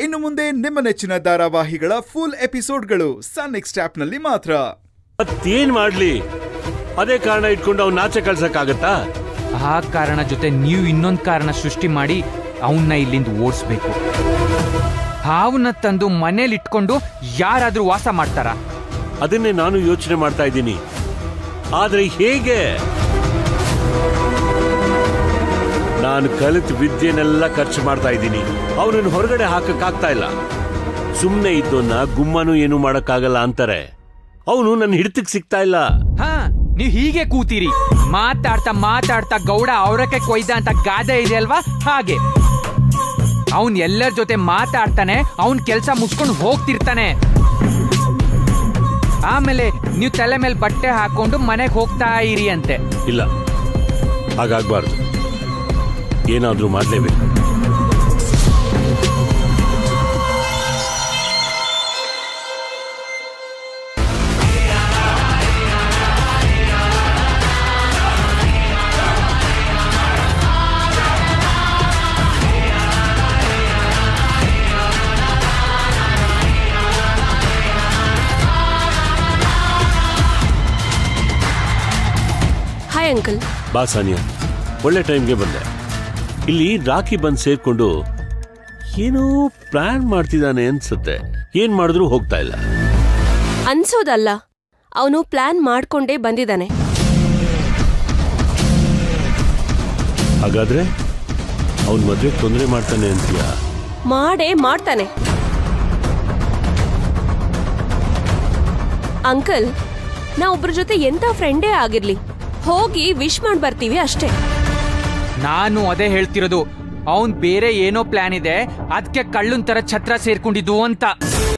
ಇನ್ನು ಮುಂದೆ ನಿಮ್ಮ ನೆಚ್ಚಿನ ಧಾರಾವಾಹಿಗಳ ಫುಲ್ ಎಪಿಸೋಡ್ಗಳು ಸನ್ ನೆಕ್ಸ್ಟ್ ಆಪ್ನಲ್ಲಿ ಮಾತ್ರ ಮತ್ತೇನ್ ಮಾಡ್ಲಿ ಅದೇ ಕಾರಣ ಇಟ್ಕೊಂಡು ಅವ್ನ ಆಚೆ ಕಳ್ಸಕ್ಕಾಗತ್ತಾ ಆ ಕಾರಣ ಜೊತೆ ನೀವು ಇನ್ನೊಂದು ಕಾರಣ ಸೃಷ್ಟಿ ಮಾಡಿ ಅವನ್ನ ಇಲ್ಲಿಂದ ಓಡಿಸ್ಬೇಕು ಹಾವನ್ನ ತಂದು ಮನೇಲಿ ಇಟ್ಕೊಂಡು ಯಾರಾದ್ರೂ ವಾಸ ಮಾಡ್ತಾರ ಅದನ್ನೇ ನಾನು ಯೋಚನೆ ಮಾಡ್ತಾ ಇದ್ದೀನಿ ಆದ್ರೆ ಹೇಗೆ ನಾನು ಕಲಿತ ವಿದ್ಯೆನೆಲ್ಲ ಖರ್ಚು ಮಾಡ್ತಾ ಇದ್ದೀನಿ ಅವನನ್ನು ಹೊರಗಡೆ ಹಾಕಕ್ಕಾಗ್ತಾ ಇಲ್ಲ ಸುಮ್ಮನೆ ಇದ್ದೋನ್ನ ಗುಮ್ಮನೂ ಏನು ಮಾಡಕ್ಕಾಗಲ್ಲ ಅಂತಾರೆ ಅವನು ನನ್ನ ಹಿಡಿತಕ್ಕೆ ಸಿಗ್ತಾ ಇಲ್ಲ ಹಾ ನೀವ್ ಹೀಗೆ ಕೂತೀರಿ ಮಾತಾಡ್ತಾ ಮಾತಾಡ್ತಾ ಗೌಡ ಅವರಕ್ಕೆ ಕೊಯ್ದ ಅಂತ ಗಾದೆ ಇದೆ ಅಲ್ವಾ ಹಾಗೆ ಅವನ್ ಎಲ್ಲರ ಜೊತೆ ಮಾತಾಡ್ತಾನೆ ಅವನ್ ಕೆಲ್ಸ ಮುಚ್ಕೊಂಡು ಹೋಗ್ತಿರ್ತಾನೆ ಆಮೇಲೆ ನೀವು ತಲೆ ಮೇಲೆ ಬಟ್ಟೆ ಹಾಕೊಂಡು ಮನೆಗೆ ಹೋಗ್ತಾ ಇರಿ ಅಂತೆ ಇಲ್ಲ ಹಾಗಾಗ್ಬಾರ್ದು ಏನಾದ್ರೂ ಮಾಡ್ಲೇಬೇಕು ಹಾಯ್ ಅಂಕಲ್ ಬಾ ಸಾನಿಯಾ ಒಳ್ಳೆ ಟೈಮ್ಗೆ ಬಂದೆ ಇಲ್ಲಿ ರಾಖಿ ಬಂದು ಸೇರ್ಕೊಂಡು ಏನೋ ಪ್ಲಾನ್ ಮಾಡ್ತಿದ್ದಾನೆ ಅನ್ಸುತ್ತೆ ಏನ್ ಮಾಡಿದ್ರು ಹೋಗ್ತಾ ಇಲ್ಲ ಅನ್ಸೋದಲ್ಲ ಅವನು ಪ್ಲಾನ್ ಮಾಡ್ಕೊಂಡೇ ಬಂದಿದ್ದಾನೆ ಹಾಗಾದ್ರೆ ಅವನ್ ಮದ್ವೆ ತೊಂದರೆ ಮಾಡ್ತಾನೆ ಅಂತೀಯ ಮಾಡೇ ಮಾಡ್ತಾನೆ ಅಂಕಲ್ ನಾ ಒಬ್ರ ಜೊತೆ ಎಂತ ಫ್ರೆಂಡೇ ಆಗಿರ್ಲಿ ಹೋಗಿ ವಿಶ್ ಮಾಡ್ ಬರ್ತೀವಿ ಅಷ್ಟೇ ನಾನು ಅದೇ ಹೇಳ್ತಿರೋದು ಅವನ್ ಬೇರೆ ಏನೋ ಪ್ಲಾನ್ ಇದೆ ಅದಕ್ಕೆ ಕಳ್ಳನ್ ತರ ಛತ್ರ ಸೇರ್ಕೊಂಡಿದ್ದು ಅಂತ